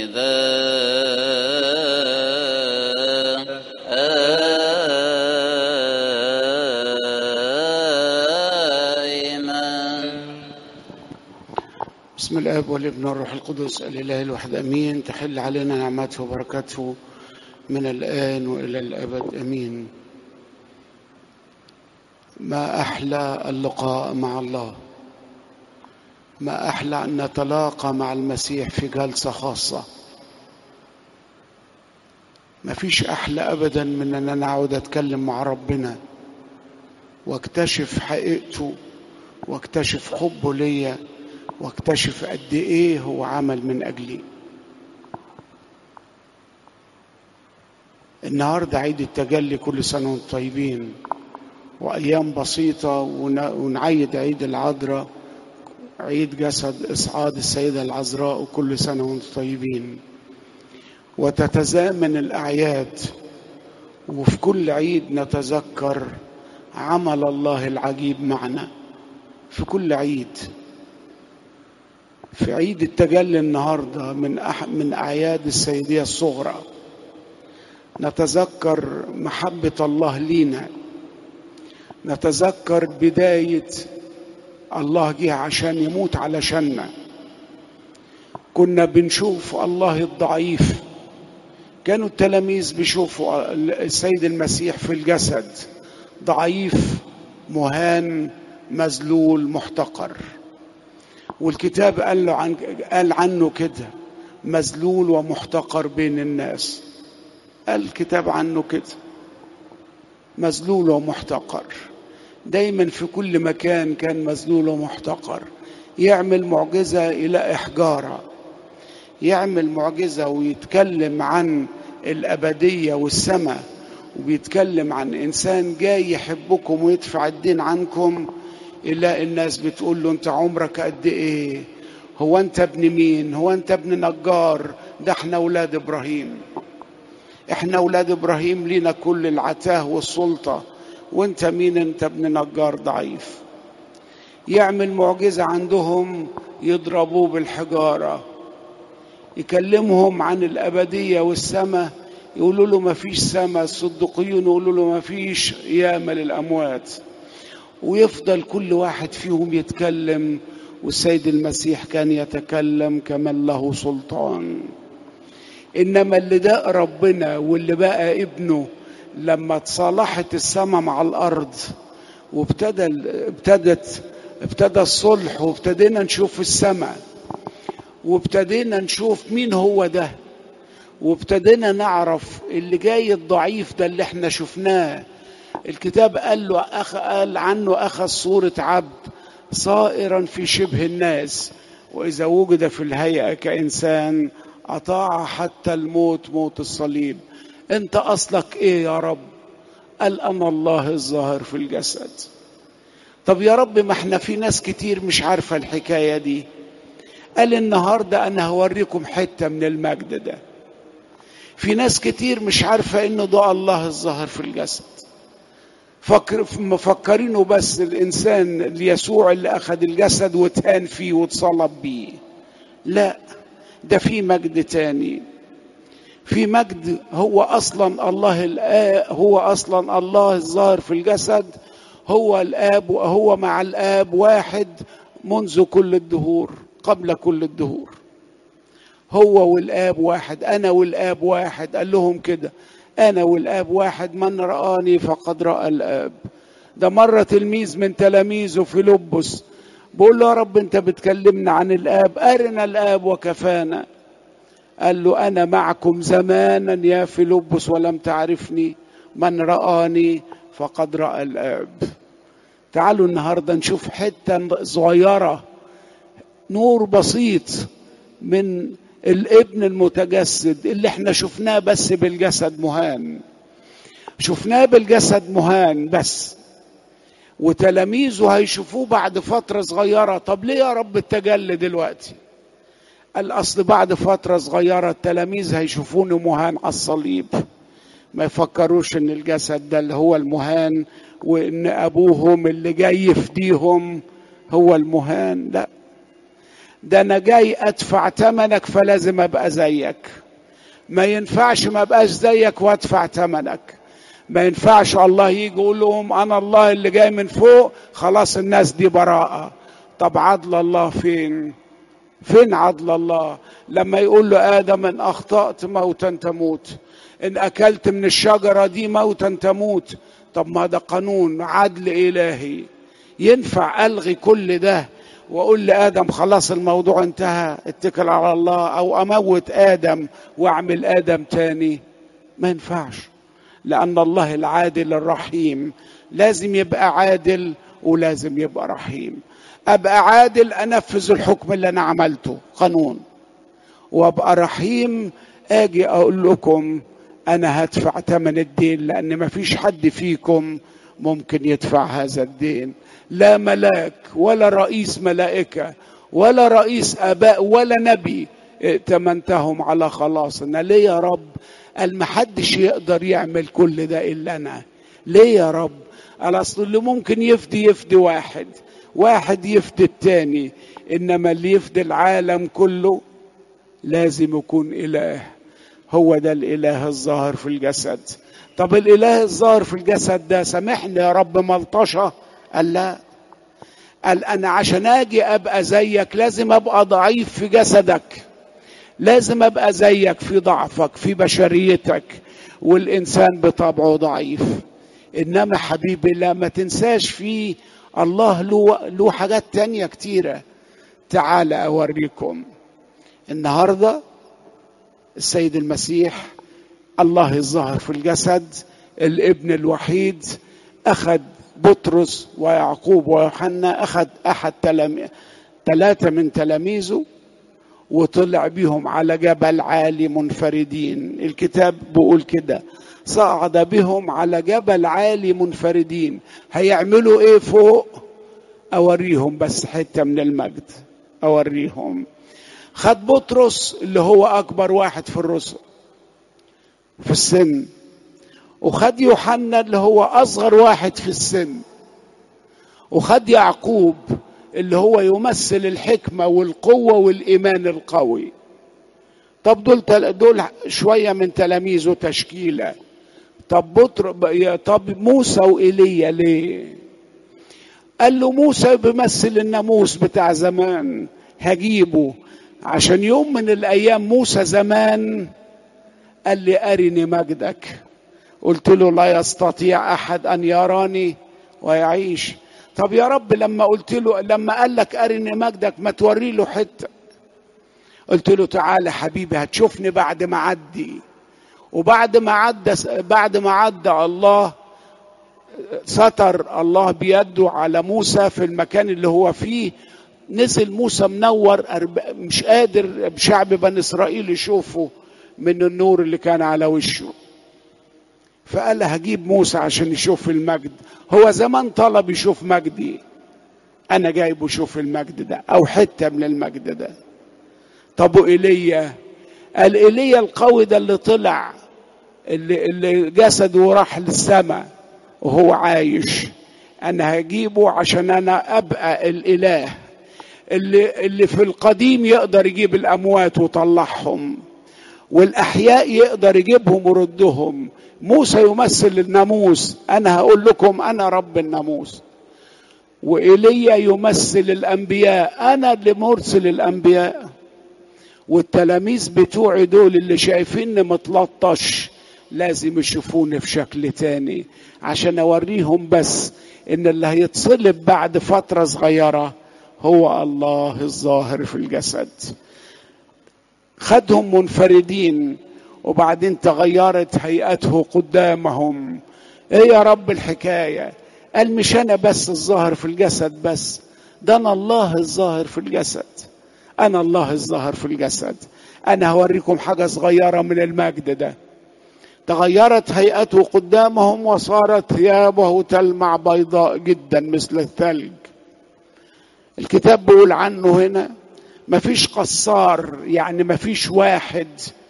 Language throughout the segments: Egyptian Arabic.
بسم الاب والابن والروح القدس الاله الواحد امين تحل علينا نعمته وبركاته من الان والى الابد امين ما احلى اللقاء مع الله ما احلى ان نتلاقى مع المسيح في جلسه خاصه ما فيش احلى ابدا من ان انا اقعد اتكلم مع ربنا واكتشف حقيقته واكتشف حبه ليا واكتشف قد ايه هو عمل من اجلي النهارده عيد التجلي كل سنه وانتم طيبين وايام بسيطه ونعيد عيد العذراء عيد جسد اصعاد السيده العذراء وكل سنه وانتم طيبين وتتزامن الاعياد وفي كل عيد نتذكر عمل الله العجيب معنا في كل عيد في عيد التجلي النهارده من أح من اعياد السيديه الصغرى نتذكر محبه الله لينا نتذكر بدايه الله جه عشان يموت علشاننا كنا بنشوف الله الضعيف كانوا التلاميذ بيشوفوا السيد المسيح في الجسد ضعيف مهان مذلول محتقر والكتاب قال له عن قال عنه كده مذلول ومحتقر بين الناس قال الكتاب عنه كده مذلول ومحتقر دايما في كل مكان كان مذلول ومحتقر يعمل معجزة إلى إحجارة يعمل معجزة ويتكلم عن الأبدية والسماء وبيتكلم عن إنسان جاي يحبكم ويدفع الدين عنكم إلا الناس بتقول له أنت عمرك قد إيه هو أنت ابن مين هو أنت ابن نجار ده احنا أولاد إبراهيم احنا أولاد إبراهيم لينا كل العتاه والسلطة وانت مين انت ابن نجار ضعيف يعمل معجزة عندهم يضربوه بالحجارة يكلمهم عن الأبدية والسماء يقولوا له ما فيش سماء الصدقيون يقولوا له ما فيش قيامة للأموات ويفضل كل واحد فيهم يتكلم والسيد المسيح كان يتكلم كمن له سلطان انما اللي ده ربنا واللي بقى ابنه لما تصالحت السماء مع الارض وابتدى ابتدت ابتدى الصلح وابتدينا نشوف السماء وابتدينا نشوف مين هو ده وابتدينا نعرف اللي جاي الضعيف ده اللي احنا شفناه الكتاب قال له أخ قال عنه اخذ صوره عبد صائرا في شبه الناس واذا وجد في الهيئه كانسان اطاع حتى الموت موت الصليب انت اصلك ايه يا رب قال انا الله الظاهر في الجسد طب يا رب ما احنا في ناس كتير مش عارفه الحكايه دي قال النهارده انا هوريكم حته من المجد ده في ناس كتير مش عارفه انه ده الله الظاهر في الجسد فكر مفكرينه بس الانسان يسوع اللي اخذ الجسد واتهان فيه واتصلب بيه لا ده في مجد تاني في مجد هو اصلا الله الآب هو اصلا الله الظاهر في الجسد هو الاب وهو مع الاب واحد منذ كل الدهور قبل كل الدهور هو والاب واحد انا والاب واحد قال لهم كده انا والاب واحد من رآني فقد رأى الاب ده مرة تلميذ من تلاميذه في لبس بقول له يا رب انت بتكلمنا عن الاب ارنا الاب وكفانا قال له انا معكم زمانا يا فيلبس ولم تعرفني من رآني فقد رأى الاب تعالوا النهارده نشوف حته صغيره نور بسيط من الابن المتجسد اللي احنا شفناه بس بالجسد مهان شفناه بالجسد مهان بس وتلاميذه هيشوفوه بعد فترة صغيرة طب ليه يا رب التجلي دلوقتي قال أصل بعد فترة صغيرة التلاميذ هيشوفونه مهان على الصليب ما يفكروش ان الجسد ده اللي هو المهان وان ابوهم اللي جاي يفديهم هو المهان لا ده انا جاي ادفع ثمنك فلازم ابقى زيك ما ينفعش ما ابقاش زيك وادفع ثمنك ما ينفعش الله يجي يقول لهم انا الله اللي جاي من فوق خلاص الناس دي براءة طب عدل الله فين فين عدل الله لما يقول له ادم ان اخطأت موتا تموت ان اكلت من الشجرة دي موتا تموت طب ما ده قانون عدل الهي ينفع الغي كل ده واقول لادم خلاص الموضوع انتهى اتكل على الله او اموت ادم واعمل ادم تاني ما ينفعش لان الله العادل الرحيم لازم يبقى عادل ولازم يبقى رحيم ابقى عادل انفذ الحكم اللي انا عملته قانون وابقى رحيم اجي اقول لكم انا هدفع ثمن الدين لان ما فيش حد فيكم ممكن يدفع هذا الدين لا ملاك ولا رئيس ملائكه ولا رئيس اباء ولا نبي ائتمنتهم على خلاصنا ليه يا رب قال محدش يقدر يعمل كل ده الا انا ليه يا رب قال اصل اللي ممكن يفدي يفدي واحد واحد يفدي التاني انما اللي يفدي العالم كله لازم يكون اله هو ده الاله الظاهر في الجسد طب الاله الظاهر في الجسد ده سامحني يا رب ملطشه قال لا قال انا عشان اجي ابقى زيك لازم ابقى ضعيف في جسدك لازم ابقى زيك في ضعفك في بشريتك والانسان بطبعه ضعيف انما حبيبي لا ما تنساش في الله له له حاجات تانية كتيرة تعال اوريكم النهارده السيد المسيح الله الظاهر في الجسد الابن الوحيد اخذ بطرس ويعقوب ويوحنا اخذ احد تلاميذ ثلاثه من تلاميذه وطلع بيهم على جبل عالي منفردين الكتاب بيقول كده صعد بهم على جبل عالي منفردين هيعملوا ايه فوق اوريهم بس حته من المجد اوريهم خد بطرس اللي هو اكبر واحد في الرسل في السن وخد يوحنا اللي هو اصغر واحد في السن وخد يعقوب اللي هو يمثل الحكمه والقوه والايمان القوي طب دول دول شويه من تلاميذه تشكيله طب بطر طب موسى وايليا ليه قال له موسى بيمثل الناموس بتاع زمان هجيبه عشان يوم من الايام موسى زمان قال لي ارني مجدك قلت له لا يستطيع احد ان يراني ويعيش طب يا رب لما قلت له لما قال لك ارني مجدك ما توري له حته قلت له تعالى حبيبي هتشوفني بعد ما عدي وبعد ما عدى بعد ما عدى الله ستر الله بيده على موسى في المكان اللي هو فيه نزل موسى منور مش قادر شعب بني اسرائيل يشوفه من النور اللي كان على وشه فقال هجيب موسى عشان يشوف المجد هو زمان طلب يشوف مجدي انا جايبه يشوف المجد ده او حته من المجد ده طب ايليا قال ايليا القوي ده اللي طلع اللي, اللي جسده راح للسماء وهو عايش انا هجيبه عشان انا ابقى الاله اللي اللي في القديم يقدر يجيب الاموات ويطلعهم والاحياء يقدر يجيبهم ويردهم موسى يمثل الناموس انا هقول لكم انا رب الناموس وايليا يمثل الانبياء انا اللي مرسل الانبياء والتلاميذ بتوعي دول اللي شايفيني متلطش لازم يشوفوني في شكل تاني عشان اوريهم بس ان اللي هيتصلب بعد فتره صغيره هو الله الظاهر في الجسد خدهم منفردين وبعدين تغيرت هيئته قدامهم ايه يا رب الحكايه قال مش انا بس الظاهر في الجسد بس ده انا الله الظاهر في الجسد انا الله الظاهر في الجسد انا هوريكم حاجه صغيره من المجد ده تغيرت هيئته قدامهم وصارت ثيابه تلمع بيضاء جدا مثل الثلج الكتاب بيقول عنه هنا مفيش قصار يعني مفيش واحد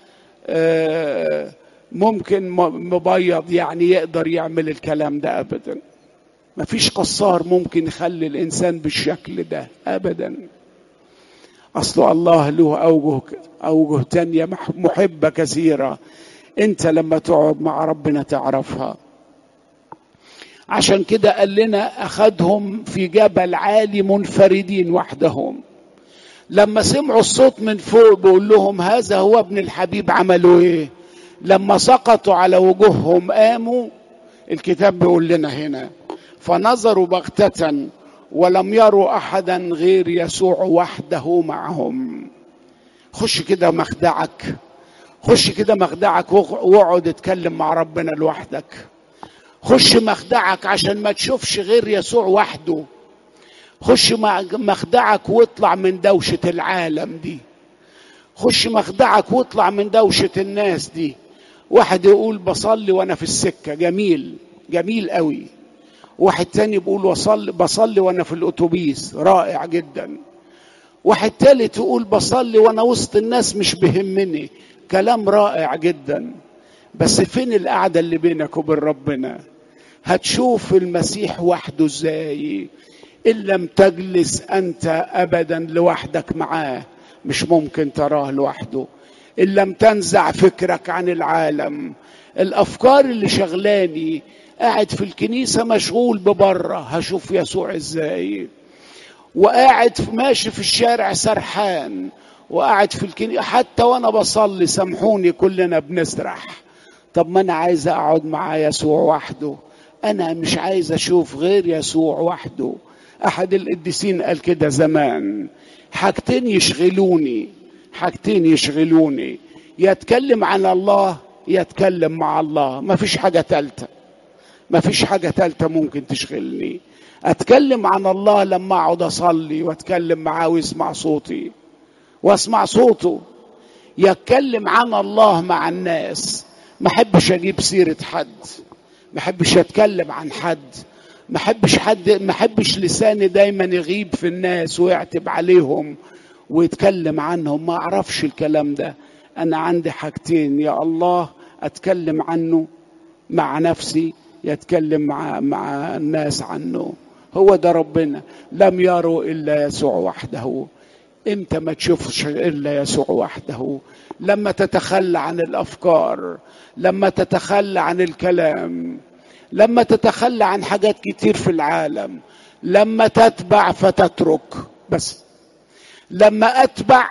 ممكن مبيض يعني يقدر يعمل الكلام ده ابدا مفيش قصار ممكن يخلي الانسان بالشكل ده ابدا أصل الله له أوجه أوجه تانية محبة كثيرة أنت لما تقعد مع ربنا تعرفها عشان كده قال لنا أخذهم في جبل عالي منفردين وحدهم لما سمعوا الصوت من فوق بيقول لهم هذا هو ابن الحبيب عملوا ايه لما سقطوا على وجوههم قاموا الكتاب بيقول لنا هنا فنظروا بغتة ولم يروا أحدا غير يسوع وحده معهم خش كده مخدعك خش كده مخدعك واقعد اتكلم مع ربنا لوحدك خش مخدعك عشان ما تشوفش غير يسوع وحده خش مخدعك واطلع من دوشة العالم دي خش مخدعك واطلع من دوشة الناس دي واحد يقول بصلي وانا في السكة جميل جميل قوي واحد تاني بيقول وصلي بصلي وانا في الاتوبيس رائع جدا واحد تالت يقول بصلي وانا وسط الناس مش بهمني كلام رائع جدا بس فين القعدة اللي بينك وبين ربنا هتشوف المسيح وحده ازاي ان لم تجلس انت ابدا لوحدك معاه مش ممكن تراه لوحده ان لم تنزع فكرك عن العالم الافكار اللي شغلاني قاعد في الكنيسه مشغول ببره هشوف يسوع ازاي وقاعد ماشي في الشارع سرحان وقاعد في الكنيسه حتى وانا بصلي سامحوني كلنا بنسرح طب ما انا عايز اقعد مع يسوع وحده انا مش عايز اشوف غير يسوع وحده احد القديسين قال كده زمان حاجتين يشغلوني حاجتين يشغلوني يتكلم عن الله يتكلم مع الله ما فيش حاجة تالتة ما فيش حاجة تالتة ممكن تشغلني اتكلم عن الله لما اقعد اصلي واتكلم معاه ويسمع صوتي واسمع صوته يتكلم عن الله مع الناس ما احبش اجيب سيرة حد ما احبش اتكلم عن حد ما احبش حد ما احبش لساني دايما يغيب في الناس ويعتب عليهم ويتكلم عنهم ما اعرفش الكلام ده انا عندي حاجتين يا الله اتكلم عنه مع نفسي يتكلم مع مع الناس عنه هو ده ربنا لم يروا الا يسوع وحده امتى ما تشوفش الا يسوع وحده لما تتخلى عن الافكار لما تتخلى عن الكلام لما تتخلى عن حاجات كتير في العالم لما تتبع فتترك بس لما اتبع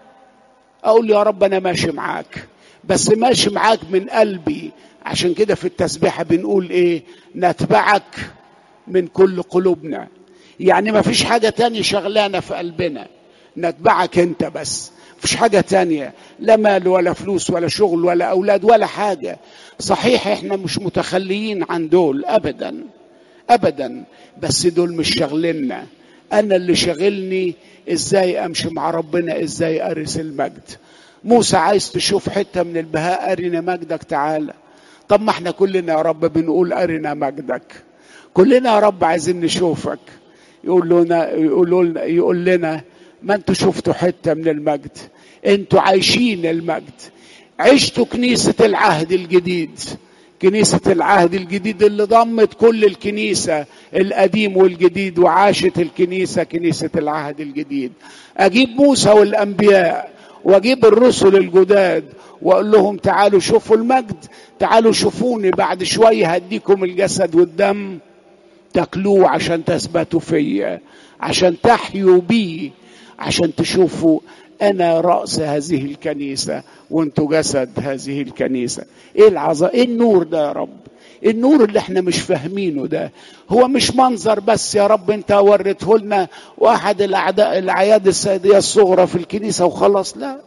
اقول يا رب انا ماشي معاك بس ماشي معاك من قلبي عشان كده في التسبيحه بنقول ايه نتبعك من كل قلوبنا يعني ما فيش حاجه تانية شغلانه في قلبنا نتبعك انت بس مفيش حاجة تانية لا مال ولا فلوس ولا شغل ولا أولاد ولا حاجة صحيح احنا مش متخليين عن دول أبدا أبدا بس دول مش شغلنا أنا اللي شغلني إزاي أمشي مع ربنا إزاي أرث المجد موسى عايز تشوف حتة من البهاء أرنا مجدك تعالى طب ما احنا كلنا يا رب بنقول أرنا مجدك كلنا يا رب عايزين نشوفك يقول لنا يقول لنا يقول لنا ما انتوا شفتوا حته من المجد انتوا عايشين المجد عشتوا كنيسه العهد الجديد كنيسة العهد الجديد اللي ضمت كل الكنيسة القديم والجديد وعاشت الكنيسة كنيسة العهد الجديد أجيب موسى والأنبياء وأجيب الرسل الجداد وأقول لهم تعالوا شوفوا المجد تعالوا شوفوني بعد شوية هديكم الجسد والدم تاكلوه عشان تثبتوا فيا عشان تحيوا بيه عشان تشوفوا انا راس هذه الكنيسه وانتوا جسد هذه الكنيسه ايه العظة ايه النور ده يا رب النور اللي احنا مش فاهمينه ده هو مش منظر بس يا رب انت وريته لنا واحد الاعداء الاعياد السيديه الصغرى في الكنيسه وخلاص لا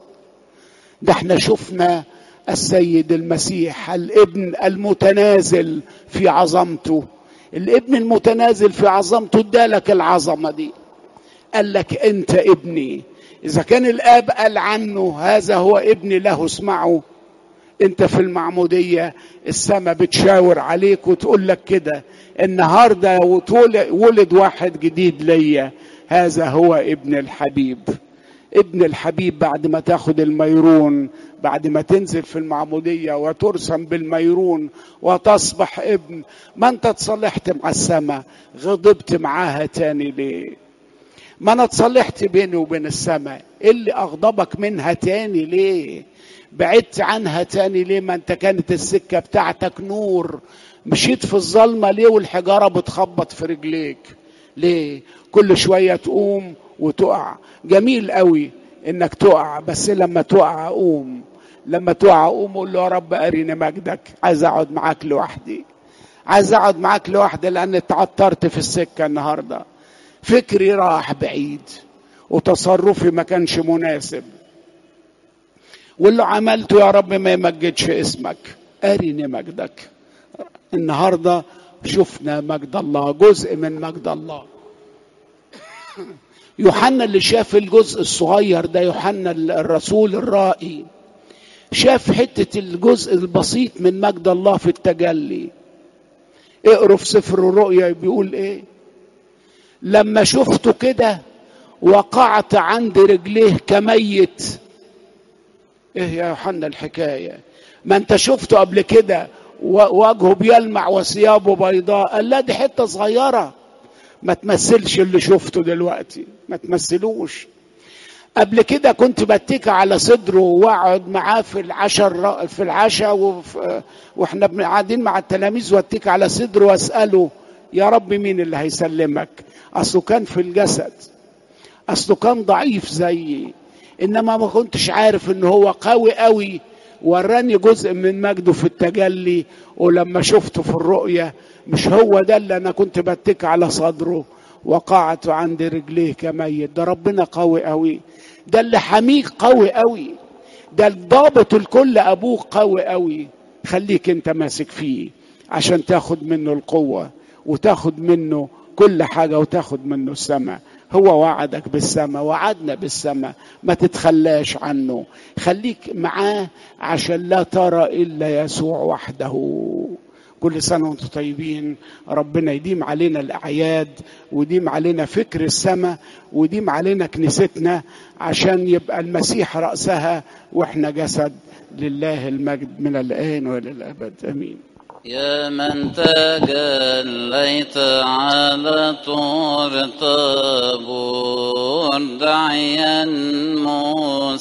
ده احنا شفنا السيد المسيح الابن المتنازل في عظمته الابن المتنازل في عظمته ادالك العظمه دي قال لك انت ابني اذا كان الاب قال عنه هذا هو ابني له اسمعوا انت في المعمودية السماء بتشاور عليك وتقول لك كده النهاردة ولد واحد جديد ليا هذا هو ابن الحبيب ابن الحبيب بعد ما تاخد الميرون بعد ما تنزل في المعمودية وترسم بالميرون وتصبح ابن ما انت تصلحت مع السماء غضبت معاها تاني ليه ما انا اتصالحت بيني وبين السماء ايه اللي اغضبك منها تاني ليه بعدت عنها تاني ليه ما انت كانت السكة بتاعتك نور مشيت في الظلمة ليه والحجارة بتخبط في رجليك ليه كل شوية تقوم وتقع جميل قوي انك تقع بس لما تقع قوم لما تقع قوم قول له يا رب اريني مجدك عايز اقعد معاك لوحدي عايز اقعد معاك لوحدي لان اتعطرت في السكه النهارده فكري راح بعيد وتصرفي ما كانش مناسب واللي عملته يا رب ما يمجدش اسمك اريني مجدك النهارده شفنا مجد الله جزء من مجد الله يوحنا اللي شاف الجزء الصغير ده يوحنا الرسول الرائي شاف حتة الجزء البسيط من مجد الله في التجلي اقروا في سفر الرؤيا بيقول ايه لما شفته كده وقعت عند رجليه كميت ايه يا يوحنا الحكاية ما انت شفته قبل كده وجهه بيلمع وثيابه بيضاء قال لا دي حتة صغيرة ما تمثلش اللي شفته دلوقتي ما تمثلوش قبل كده كنت بتكي على صدره واقعد معاه في العشاء في العشاء واحنا قاعدين مع التلاميذ واتكي على صدره واساله يا رب مين اللي هيسلمك اصله كان في الجسد اصله كان ضعيف زيي انما ما كنتش عارف ان هو قوي قوي وراني جزء من مجده في التجلي ولما شفته في الرؤية مش هو ده اللي انا كنت بتك على صدره وقعت عند رجليه كميت ده ربنا قوي قوي ده اللي حميك قوي قوي ده الضابط الكل ابوك قوي قوي خليك انت ماسك فيه عشان تاخد منه القوة وتاخد منه كل حاجة وتاخد منه السماء هو وعدك بالسماء وعدنا بالسماء ما تتخلاش عنه خليك معاه عشان لا ترى إلا يسوع وحده كل سنة وانتم طيبين ربنا يديم علينا الأعياد ويديم علينا فكر السماء ويديم علينا كنيستنا عشان يبقى المسيح رأسها وإحنا جسد لله المجد من الآن وإلى الأبد آمين يا من تجليت على طور طابور داعيا موسى